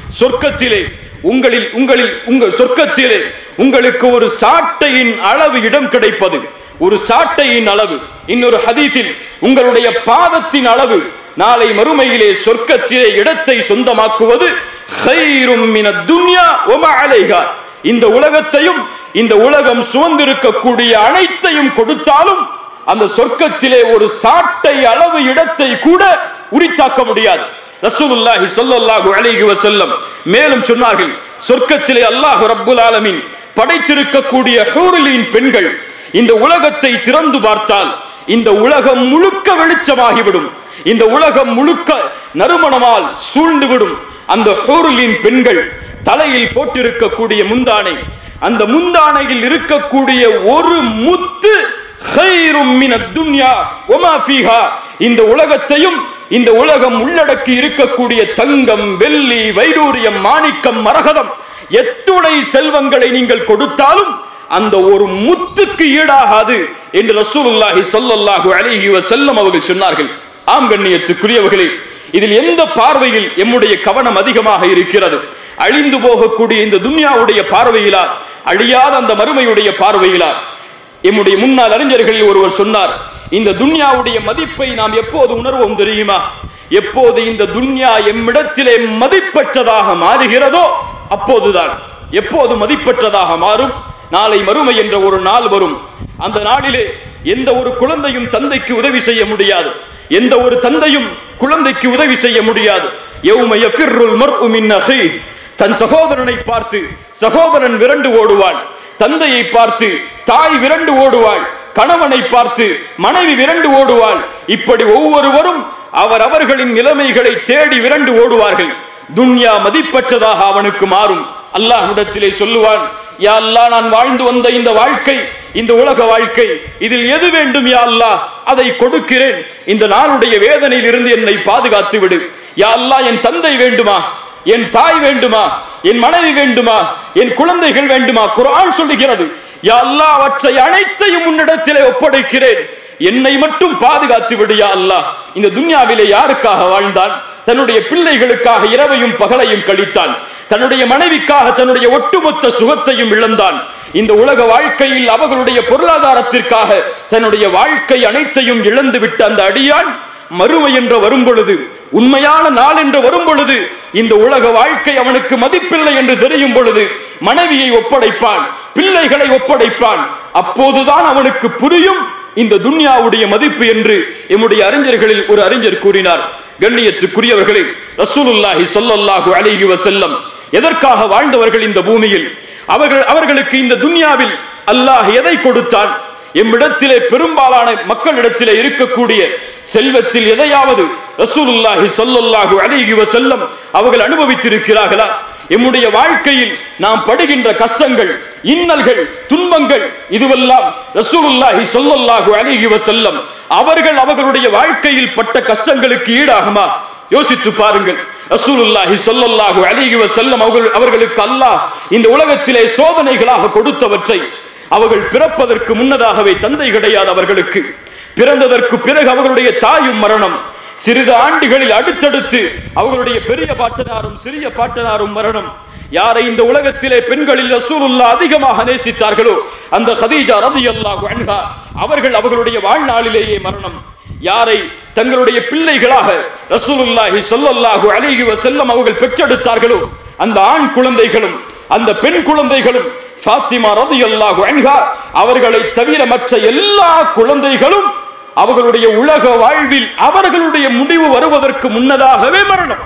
சொர்க்கத்திலே உங்களில் உங்களில் உங்கள் சொர்க்கத்திலே உங்களுக்கு ஒரு சாட்டையின் அளவு இடம் கிடைப்பது ஒரு சாட்டையின் அளவு இன்னொரு ஹதீத்தில் உங்களுடைய பாதத்தின் அளவு நாளை மறுமையிலே சொர்க்கத்திலே இடத்தை சொந்தமாக்குவது ஹைரும் மினத் துன்யா வமா அலைஹா இந்த உலகத்தையும் இந்த உலகம் சுமந்திருக்கக்கூடிய அனைத்தையும் கொடுத்தாலும் அந்த சொர்க்கத்திலே ஒரு சாட்டை அளவு இடத்தை கூட உரித்தாக்க முடியாது ரசூலுல்லாஹி ஸல்லல்லாஹு அலைஹி வஸல்லம் மேலும் சொன்னார்கள் சொர்க்கத்திலே அல்லாஹ் ரப்புல் ஆலமீன் படைத்திருக்கக்கூடிய ஹூரிலின் பெண்கள் இந்த உலகத்தை திறந்து பார்த்தால் இந்த உலகம் முழுக்க வெளிச்சமாகிவிடும் இந்த உலகம் முழுக்க நறுமணமால் சூழ்ந்துவிடும் அந்த ஹூருலின் பெண்கள் தலையில் போட்டிருக்கக்கூடிய முந்தானை அந்த முந்தானையில் இருக்கக்கூடிய ஒரு முத்து ஹைரும் மினத் துன்யா வமா ஃபீஹா இந்த உலகத்தையும் இந்த உலகம் உள்ளடக்கி இருக்கக்கூடிய தங்கம் வெள்ளி வைடூரியம் மாணிக்கம் மரகதம் எத்துணை செல்வங்களை நீங்கள் கொடுத்தாலும் அந்த ஒரு முத்துக்கு ஈடாகாது என்று ரசூலுல்லாஹி ஸல்லல்லாஹு அலைஹி வஸல்லம் அவர்கள் சொன்னார்கள் ஆம் கண்ணியத்துக்குரியவர்களே இதில் எந்த பார்வையில் எம்முடைய கவனம் அதிகமாக இருக்கிறது அழிந்து போகக்கூடிய இந்த துன்யாவுடைய பார்வையிலா அழியாத அந்த மறுமையுடைய பார்வையிலா எம்முடைய முன்னாள் அறிஞர்களில் ஒருவர் சொன்னார் இந்த துன்யாவுடைய மதிப்பை நாம் எப்போது உணர்வோம் தெரியுமா எப்போது இந்த துன்யா எம்மிடத்திலே மதிப்பற்றதாக மாறுகிறதோ அப்போதுதான் எப்போது மதிப்பற்றதாக மாறும் நாளை மறுமை என்ற ஒரு நாள் வரும் அந்த நாளிலே எந்த ஒரு குழந்தையும் தந்தைக்கு உதவி செய்ய முடியாது எந்த ஒரு தந்தையும் குழந்தைக்கு உதவி செய்ய முடியாது யௌம யஃபிர்ருல் மர்உ மின் அஹீஹ். தன் சகோதரனை பார்த்து சகோதரன் விரண்டு ஓடுவாள் தந்தையை பார்த்து தாய் விரண்டு ஓடுவாள் கணவனை பார்த்து மனைவி விரண்டு ஓடுவாள் இப்படி ஒவ்வொருவரும் அவர் அவர்களின் நிலைமைகளை தேடி விரண்டு ஓடுவார்கள் துன்யா மதிப்பற்றதாக அவனுக்கு மாறும் அல்லாஹ்விடத்திலே சொல்லுவான் யா அல்லாஹ் நான் வாழ்ந்து வந்த இந்த வாழ்க்கை இந்த உலக வாழ்க்கை இதில் எது வேண்டும் யா அல்லாஹ் அதை கொடுக்கிறேன் இந்த நாளுடைய வேதனையில் இருந்து என்னை பாதுகாத்து விடு யா அல்லாஹ் என் தந்தை வேண்டுமா என் தாய் வேண்டுமா என் மனைவி வேண்டுமா என் குழந்தைகள் வேண்டுமா குர்ஆன் சொல்லுகிறது யா அல்லாஹ் அவற்றை அனைத்தையும் உன்னிடத்திலே ஒப்படைக்கிறேன் என்னை மட்டும் பாதுகாத்து விடு யா அல்லாஹ் இந்த துன்யாவிலே யாருக்காக வாழ்ந்தான் தன்னுடைய பிள்ளைகளுக்காக இரவையும் பகலையும் கழித்தான் தன்னுடைய மனைவிக்காக தன்னுடைய ஒட்டுமொத்த சுகத்தையும் இழந்தான் இந்த உலக வாழ்க்கையில் அவர்களுடைய பொருளாதாரத்திற்காக தன்னுடைய வாழ்க்கை அனைத்தையும் இழந்து விட்ட அந்த அடியான் மறுமை என்று வரும் பொழுது உண்மையான நாள் என்று வரும் பொழுது இந்த உலக வாழ்க்கை அவனுக்கு மதிப்பில்லை என்று தெரியும் பொழுது மனைவியை ஒப்படைப்பான் பிள்ளைகளை ஒப்படைப்பான் அப்போதுதான் அவனுக்கு புரியும் இந்த துன்யாவுடைய மதிப்பு என்று எம்முடைய அறிஞர்களில் ஒரு அறிஞர் கூறினார் கண்ணியத்துக்குரியவர்களே ரசூலுல்லாஹி ஸல்லல்லாஹு அலைஹி வஸல்லம் எதற்காக வாழ்ந்தவர்கள் இந்த பூமியில் அவர்கள் அவர்களுக்கு இந்த துன்யாவில் அல்லாஹ் எதை கொடுத்தான் எம்மிடத்திலே பெரும்பாலான மக்களிடத்திலே இருக்கக்கூடிய செல்வத்தில் எதையாவது ரசூலுல்லாஹி ஸல்லல்லாஹு அலைஹி வஸல்லம் அவர்கள் அனுபவித்திருக்கிறார்களா எம்முடைய வாழ்க்கையில் நாம் படுகின்ற கஷ்டங்கள் இன்னல்கள் துன்பங்கள் இதுவெல்லாம் ரசூலுல்லாஹி ஸல்லல்லாஹு அலைஹி வஸல்லம் அவர்கள் அவர்களுடைய வாழ்க்கையில் பட்ட கஷ்டங்களுக்கு ஈடாகுமா யோசித்து பாருங்கள் ரசூலுல்லாஹி ஸல்லல்லாஹு அலைஹி வஸல்லம் அவர்கள் அவர்களுக்கு அல்லாஹ் இந்த உலகத்திலே சோதனைகளாக கொடுத்தவற்றை அவர்கள் பிறப்பதற்கு முன்னதாகவே தந்தை கிடையாது அவர்களுக்கு பிறந்ததற்கு பிறகு அவர்களுடைய தாயும் மரணம் சிறிது ஆண்டுகளில் அடுத்தடுத்து அவர்களுடைய பெரிய பாட்டனாரும் சிறிய பாட்டனாரும் மரணம் யாரை இந்த உலகத்திலே பெண்களில் ரசூலுல்லா அதிகமாக நேசித்தார்களோ அந்த ஹதீஜா ரலியல்லாஹு அன்ஹா அவர்கள் அவர்களுடைய வாழ்நாளிலேயே மரணம் யாரை தங்களுடைய பிள்ளைகளாக ரசூலுல்லாஹி ஸல்லல்லாஹு அலைஹி வஸல்லம் அவர்கள் பெற்றெடுத்தார்களோ அந்த ஆண் குழந்தைகளும் அந்த பெண் குழந்தைகளும் ஃபாத்திமா ரலியல்லாஹு அன்ஹா அவர்களை தவிர மற்ற எல்லா குழந்தைகளும் அவர்களுடைய உலக வாழ்வில் அவர்களுடைய முடிவு வருவதற்கு முன்னதாகவே மரணம்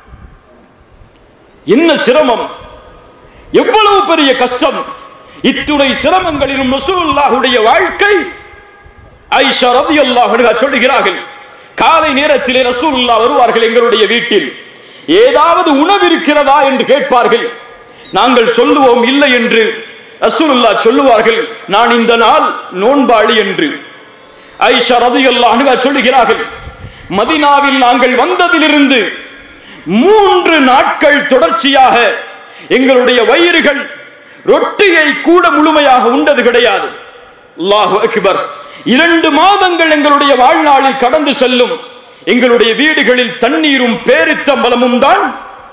என்ன சிரமம் எவ்வளவு பெரிய கஷ்டம் இத்துணை சிரமங்களிலும் ரசூலுல்லாஹுடைய வாழ்க்கை ஐஷா ரலியல்லாஹு அன்ஹா சொல்லுகிறார்கள் காலை நேரத்திலே ரசூலுல்லா வருவார்கள் எங்களுடைய வீட்டில் ஏதாவது உணவு இருக்கிறதா என்று கேட்பார்கள் நாங்கள் சொல்லுவோம் இல்லை என்று ரசூலுல்லா சொல்லுவார்கள் நான் இந்த நாள் நோன்பாளி என்று ஐஷா ரலியல்லாஹு அன்ஹா சொல்லுகிறார்கள் மதினாவில் நாங்கள் வந்ததிலிருந்து மூன்று நாட்கள் தொடர்ச்சியாக எங்களுடைய வயிறுகள் ரொட்டியை கூட முழுமையாக உண்டது கிடையாது அல்லாஹு அக்பர் இரண்டு மாதங்கள் எங்களுடைய வாழ்நாளில் கடந்து செல்லும் எங்களுடைய வீடுகளில் தண்ணீரும் பேரித்தம்பலமும் தான்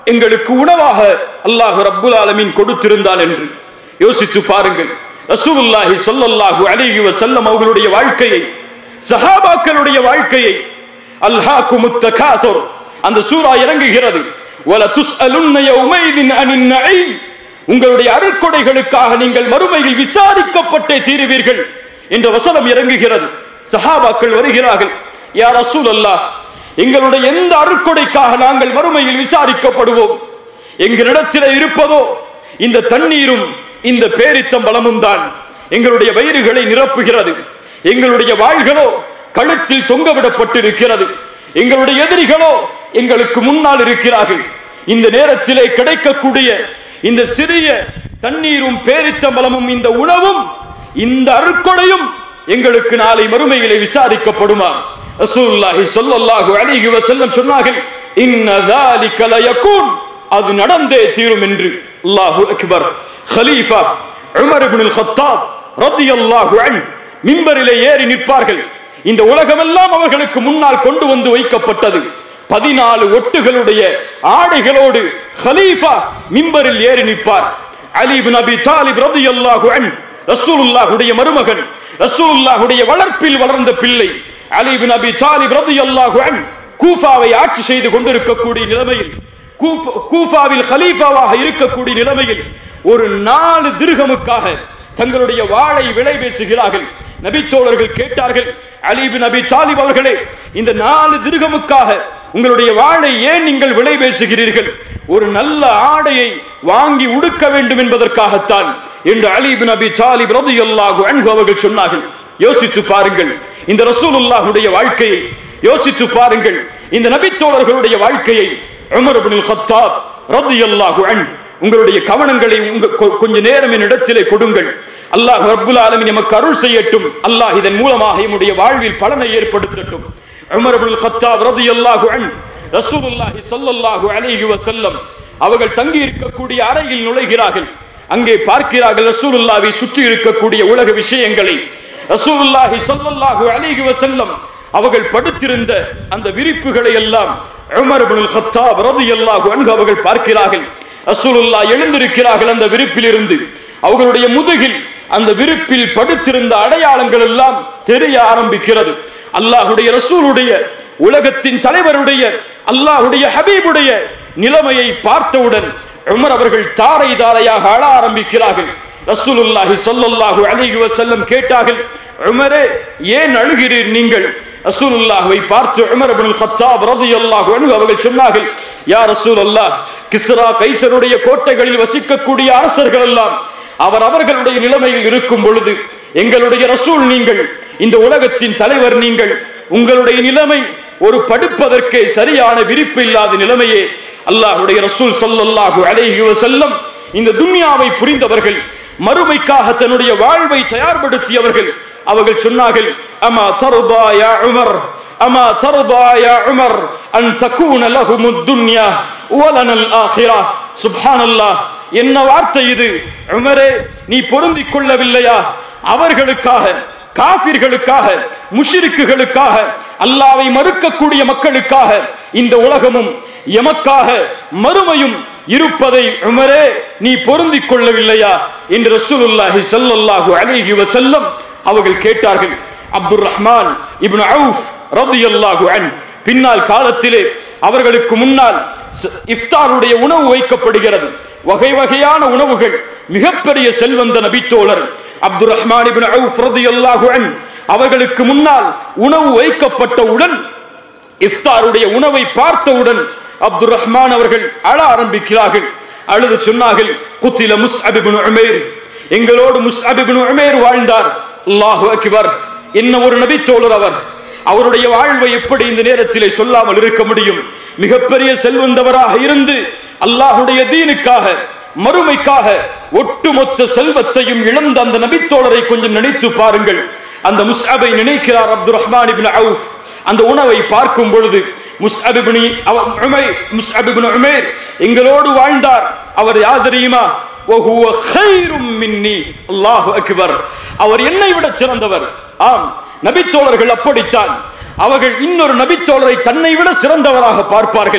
எங்களுக்கு உணவாக அல்லாஹ் ரப்புல் ஆலமீன் கொடுத்திருந்தான் என்று யோசித்து பாருங்கள் ரசூலுல்லாஹி ஸல்லல்லாஹு அலைஹி வஸல்லம் அவர்களுடைய வாழ்க்கையை சஹாபாக்களுடைய வாழ்க்கையை அல்ஹாக்குமுத் தகாசுர் அந்த சூரா இறங்குகிறது வல துஸ்அலுன்ன யௌமைதின் அனின் நഈம் உங்களுடைய அருட்கொடைகளுக்காக நீங்கள் மறுமையில் விசாரிக்கப்பட்டே தீருவீர்கள் என்ற வசனம் இறங்குகிறது சஹாபாக்கள் வருகிறார்கள் யா ரசூலல்லாஹ் எங்களுடைய எந்த அருட்கொடைக்காக நாங்கள் மறுமையில் விசாரிக்கப்படுவோம் எங்களிடத்தில் இருப்பதோ இந்த தண்ணீரும் இந்த பேரித்தம்பலமும் தான் எங்களுடைய வயிறுகளை நிரப்புகிறது எங்களுடைய வாள்களோ கழுத்தில் தொங்கவிடப்பட்டிருக்கிறது எங்களுடைய எதிரிகளோ எங்களுக்கு முன்னால் இருக்கிறார்கள் இந்த நேரத்திலே கிடைக்கக்கூடிய இந்த சிறிய தண்ணீரும் பேரித்தம்பலமும் இந்த உணவும் இந்த அருட்கொடையும் எங்களுக்கு நாளை மறுமையிலே விசாரிக்கப்படுமா ரசூலுல்லாஹி ஸல்லல்லாஹு அலைஹி வஸல்லம் சொன்னார்கள் இன்ன ذلك ليكون அது நடந்தே தீரும் என்று அல்லாஹு அக்பர் ஹலீஃபா உமர் இப்னு அல்-கத்தாப் ரலியல்லாஹு அன்ஹு மிம்பரிலே ஏறி நிற்பார்கள் இந்த உலகமெல்லாம் அவர்களுக்கு முன்னால் கொண்டு வந்து வைக்கப்பட்டது பதினாலு ஒட்டுகளுடைய ஆடைகளோடு ஹலீஃபா மிம்பரில் ஏறி நிற்பார் அலி இப்னு அபி தாலிப் ரலியல்லாஹு அன்ஹு ரசூலுல்லாஹுடைய மருமகன் ரசூலுல்லாஹுடைய வளர்ப்பில் வளர்ந்த பிள்ளை அலி இப்னு அபி தாலிப் ரலியல்லாஹு அன்ஹு கூஃபாவை ஆட்சி செய்து கொண்டிருக்கக்கூடிய நிலைமையில் கூஃப- கூஃபாவில் ஹலீஃபாவாக இருக்கக்கூடிய நிலைமையில் ஒரு நாலு திருகமுக்காக தங்களுடைய வாளை விலை பேசுகிறார்கள் நபித்தோழர்கள் கேட்டார்கள் அலிபு நபி தாலிப் அவர்களே இந்த நாலு திருகமுக்காக உங்களுடைய வாளை ஏன் நீங்கள் விலை பேசுகிறீர்கள் ஒரு நல்ல ஆடையை வாங்கி உடுக்க வேண்டும் என்பதற்காகத்தான் என்று அலிபு நபி தாலிப் ரதியல்லாஹு அன்ஹு அவர்கள் சொன்னார்கள் யோசித்து பாருங்கள் இந்த ரசூலுல்லாஹுடைய வாழ்க்கையை யோசித்து பாருங்கள் இந்த நபித்தோழர்களுடைய வாழ்க்கையை உமர் இப்னுல் கத்தாப் ரலியல்லாஹு அன்ஹு உங்களுடைய கவனங்களை உங்க கொ- கொஞ்ச நேரம் என்னிடத்திலே கொடுங்கள் அல்லாஹ் ரப்புல் ஆலமீன் எமக்கு அருள் செய்யட்டும் அல்லாஹ் இதன் மூலமாக எம்முடைய வாழ்வில் பலனை ஏற்படுத்தட்டும் உமர் இப்னுல் கத்தாப் ரலியல்லாஹு அன்ஹு ரசூலுல்லாஹி ஸல்லல்லாஹு அலைஹி வஸல்லம் அவர்கள் தங்கி இருக்கக்கூடிய அறையில் நுழைகிறார்கள் அங்கே பார்க்கிறார்கள் ரசூலுல்லாஹை சுற்றி இருக்கக்கூடிய உலக விஷயங்களை ரசூலுல்லாஹி ஸல்லல்லாஹு அலைஹி வஸல்லம் அவர்கள் படுத்திருந்த அந்த விரிப்புகளை எல்லாம் உமர் இப்னுல் கத்தாப் ரலியல்லாஹு அன்ஹு அவர்கள் பார்க்கிறார்கள் ரசூலுல்லாஹ் எழுந்திருக்கிறார்கள் அந்த விரிப்பில் இருந்து அவர்களுடைய முதுகில் அந்த விரிப்பில் படுத்திருந்த அடையாளங்கள் எல்லாம் தெரிய ஆரம்பிக்கிறது அல்லாஹுடைய ரசூலுடைய உலகத்தின் தலைவருடைய அல்லாஹுடைய ஹபீபுடைய நிலைமையை பார்த்தவுடன் உமர் அவர்கள் தாரை தாரையாக அழ ஆரம்பிக்கிறார்கள் ரசூலுல்லாஹி ஸல்லல்லாஹு அலைஹி வஸல்லம் கேட்டார்கள் உமரே ஏன் அழுகிறீர் நீங்கள் ரசூலுல்லாஹ்வை பார்த்து உமர் இப்னுல் கத்தாப் ரலியல்லாஹு அன்ஹு அவர்கள் சொன்னார்கள் யா ரசூலல்லாஹ் கிஸ்ரா கைசருடைய கோட்டைகளில் வசிக்கக்கூடிய அரசர்கள் எல்லாம் அவர் அவர்களுடைய நிலைமையில் இருக்கும் பொழுது எங்களுடைய ரசூல் நீங்கள் இந்த உலகத்தின் தலைவர் நீங்கள் உங்களுடைய நிலைமை ஒரு படுப்பதற்கே சரியான விரிப்பு இல்லாத நிலைமையே அல்லாஹ்வுடைய ரசூல் ஸல்லல்லாஹு அலைஹி வஸல்லம் இந்த துன்யாவை புரிந்தவர்கள் மறுமைக்காக தன்னுடைய வாழ்வை தயார்படுத்தியவர்கள் அவர்கள் சொன்னார்கள் அமா தர்தா யா உமர் அமா தர்தா யா உமர் அன் தகூன லஹுமுத் துன்யா வலனல் ஆஹிரா சுப்ஹானல்லாஹ் என்ன வார்த்தை இது உமரே நீ பொருந்திக் கொள்ளவில்லையா அவர்களுக்காக காபிர்களுக்காக முஷிரிக்குகளுக்காக அல்லாவை மறுக்கக்கூடிய மக்களுக்காக இந்த உலகமும் எமக்காக மறுமையும் இருப்பதை உமரே நீ பொருந்திக் கொள்ளவில்லையா என்று ரசூலுல்லாஹி ஸல்லல்லாஹு அலைஹி வஸல்லம் அவர்கள் கேட்டார்கள் அப்துர் ரஹ்மான் இப்னு அவுஃப் ரலியல்லாஹு அன் பின்னால் காலத்திலே அவர்களுக்கு முன்னால் ஸ்- இஃப்தாருடைய உணவு வைக்கப்படுகிறது வகை வகையான உணவுகள் மிகப்பெரிய செல்வந்த நபித்தோழர் அப்துர் ரஹ்மான் இப்னு அவுஃப் ரலியல்லாஹு அன் அவர்களுக்கு முன்னால் உணவு வைக்கப்பட்டவுடன் இஃப்தாருடைய உணவை பார்த்தவுடன் அப்துர் ரஹ்மான் அவர்கள் அழ ஆரம்பிக்கிறார்கள் அழுது சொன்னார்கள் குத்தில முஸ்அப் இப்னு உமைர் எங்களோடு முஸ்அப் இப்னு உமைர் வாழ்ந்தார் அல்லாஹு அக்பர் என்ன ஒரு நபித்தோழர் அவர் அவருடைய வாழ்வை எப்படி இந்த நேரத்திலே சொல்லாமல் இருக்க முடியும் மிகப்பெரிய செல்வந்தவராக இருந்து அல்லாஹுடைய தீனுக்காக மறுமைக்காக ஒட்டுமொத்த செல்வத்தையும் இழந்த அந்த நபித்தோழரை கொஞ்சம் நினைத்து பாருங்கள் அந்த முஸ்அபை நினைக்கிறார் அப்துர் ரஹ்மான் இப்னு அவுஃப் அந்த உணவை பார்க்கும் பொழுது முஸ்அப் இப்னு அவ- உமைர் முஸ்அப் இப்னு உமைர் எங்களோடு வாழ்ந்தார் அவர் யார் தெரியுமா وهو خير مني அல்லாஹு அக்பர் அவர் என்னை விட சிறந்தவர் ஆம் நபித்தோழர்கள் அப்படித்தான் அவர்கள் இன்னொரு நபித்தோழரை தன்னை விட சிறந்தவராக பார்ப்பார்கள்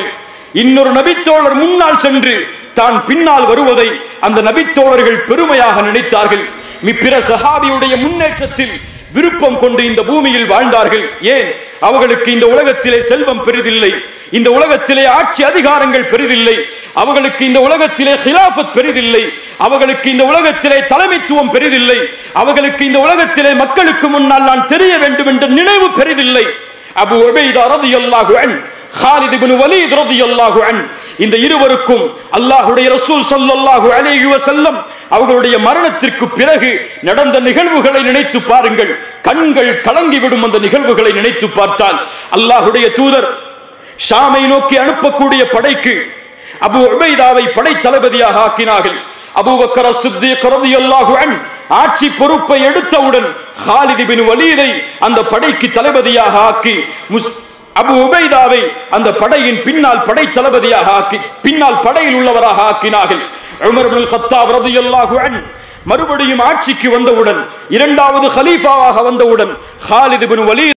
இன்னொரு நபித்தோழர் முன்னால் சென்று தான் பின்னால் வருவதை அந்த நபித்தோழர்கள் பெருமையாக நினைத்தார்கள் மிப்பிற சஹாபியுடைய முன்னேற்றத்தில் விருப்பம் கொண்டு இந்த பூமியில் வாழ்ந்தார்கள் ஏன் அவர்களுக்கு இந்த உலகத்திலே செல்வம் பெரிதில்லை இந்த உலகத்திலே ஆட்சி அதிகாரங்கள் பெரிதில்லை அவர்களுக்கு இந்த உலகத்திலே ஹிலாபத் பெரிதில்லை அவர்களுக்கு இந்த உலகத்திலே தலைமைத்துவம் பெரிதில்லை அவர்களுக்கு இந்த உலகத்திலே மக்களுக்கு முன்னால் நான் தெரிய வேண்டும் என்ற நினைவு பெரிதில்லை அபு உபைதா ரலியல்லாஹு அன்ஹு ஹாலித் இப்னு வலீத் ரலியல்லாஹு அன்ஹு இந்த இருவருக்கும் அல்லாஹ்வுடைய ரசூல் ஸல்லல்லாஹு அலைஹி வஸல்லம் அவர்களுடைய மரணத்திற்கு பிறகு நடந்த நிகழ்வுகளை நினைத்து பாருங்கள் கண்கள் கலங்கிவிடும் அந்த நிகழ்வுகளை நினைத்து பார்த்தால் அல்லாஹ்வுடைய தூதர் ஷாமை நோக்கி அனுப்பக்கூடிய படைக்கு அபு உபைதாவை படை தளபதியாக ஆக்கினார்கள் அபூபக்கர் சித்திக் ரலியல்லாஹு அன்ஹு ஆட்சி பொறுப்பை எடுத்தவுடன் ஹாலித் பின் வலீதை அந்த படைக்கு தளபதியாக ஆக்கி முஸ் அபு உபைதாவை அந்த படையின் பின்னால் படை தளபதியாக ஆக்கி பின்னால் படையில் உள்ளவராக ஆக்கினார்கள் உமர் இப்னு கத்தாப் ரலியல்லாஹு அன்ஹு மறுபடியும் ஆட்சிக்கு வந்தவுடன் இரண்டாவது ஹலீஃபாவாக வந்தவுடன் ஹாலித் பின் வலீத்